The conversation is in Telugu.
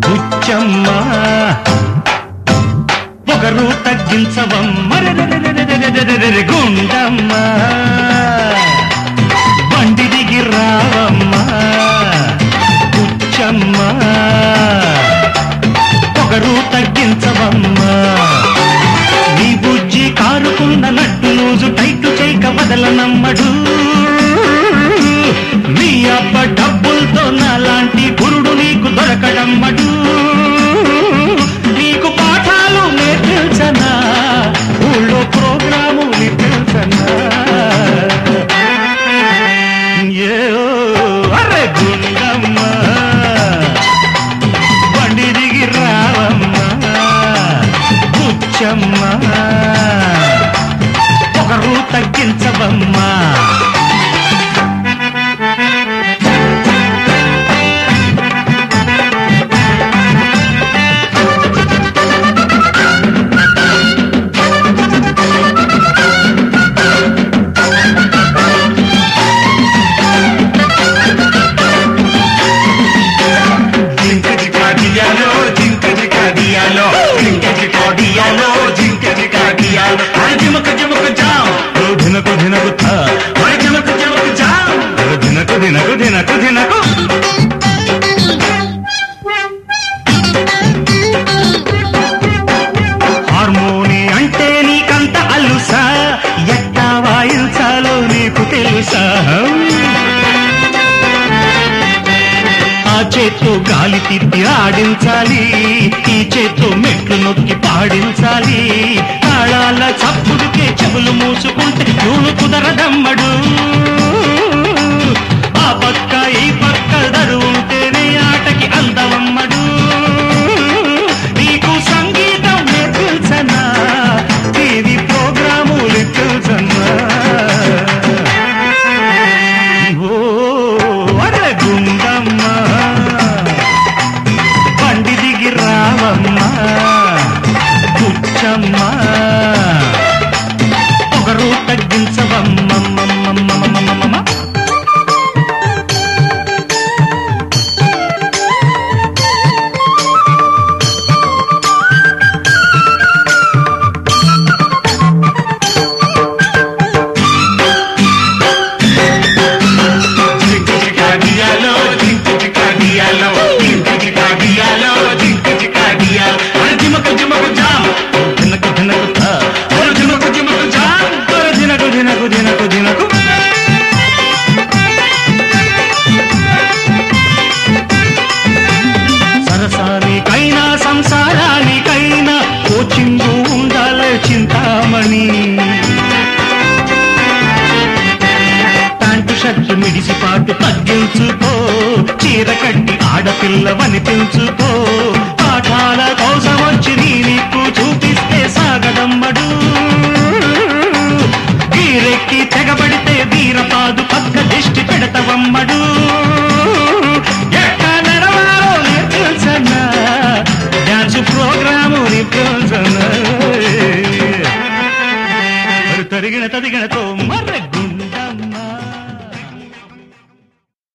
బుచ్చమ్మ పొగరు తగ్గించవమ్మ రెరెరెరెరెరెరెరెరెరె గుండమ్మ బండి దిగి రావమ్మ బుచ్చమ్మ పొగరు తగ్గించవమ్మ నీ బుజ్జి కారుకున్న నట్టు లూజు టైటు చేయక వదలనమ్మడు నీ అబ్బ డబ్బులతో నాలాంటి గురుడు నీకు దొరకడమ్మడు నీకు పాఠాలు నేర్పించనా ఊళ్ళో ప్రోగ్రాము నేర్పించనా ఏ అరే గుండమ్మ బండి దిగి రావమ్మ కూర్చమ్మ ఒకరు తగ్గించవమ్మా జింకజికాడియాలో జింకజికాడియాలో జింకజికాడియాలో జింకజికాడియాలో అరే జిమక జిమక జామ్ దినకు దినకు థా అరే జిమక జిమక జామ్ దినకు దినకు దినకు దినకు హార్మోని అంటే నీకంత అలుసా ఎట్టా వాయించాలో నీకు తెలుసా ఆ చేత్తో గాలి తిప్పి ఆడించాలి ఈ చేత్తో మెట్లు నొక్కి పాడించాలి తాళాల చప్పుడుకే చెవులు మూసుకుంటే చూడు కుదరదమ్మడు ఆ పక్క ఈ పక్క దరు ఉంటేనే ఆటకి అందవమ్మడు నీకు సంగీతం నేర్పించనా టీవీ ప్రోగ్రాము లెక్కించనా ఓ అరే గుండమ్మ బండి దిగి రావమ్మ కూర్చమ్మ ఒకరు తగ్గించవమ్మమ్మమ్మమ్మమ్మమ్మమ్మ జింకజికాడియాలో జింకజికాడియాలో జింకజికాడియాలో జింకజికాడియాలో అరే జిమక జిమక జామ్ దినకు దినకు థా అరే జిమక జిమక జామ్ దినకు దినకు దినకు దినకు సరసానికైనా సంసారానికైనా కోచింగు ఉండాలి చింతామణి ప్యాంటు షర్టు మిడిసి పాటు తగ్గించుకో చీర కట్టి ఆడపిల్లవని పెంచుకో పాఠాల కోసం వచ్చి నీ నీకు చూపిస్తే సాగదమ్మడు గీరెక్కి తెగబడితే వీరపాదు పక్క దిష్టి పెడతవమ్మడు ఎట్లా నడవాలో నేర్పించన్నా డాన్స్ ప్రోగ్రాము నేర్పించన్నా మరి తరిగిన తదిగినతో మర్రె గుండె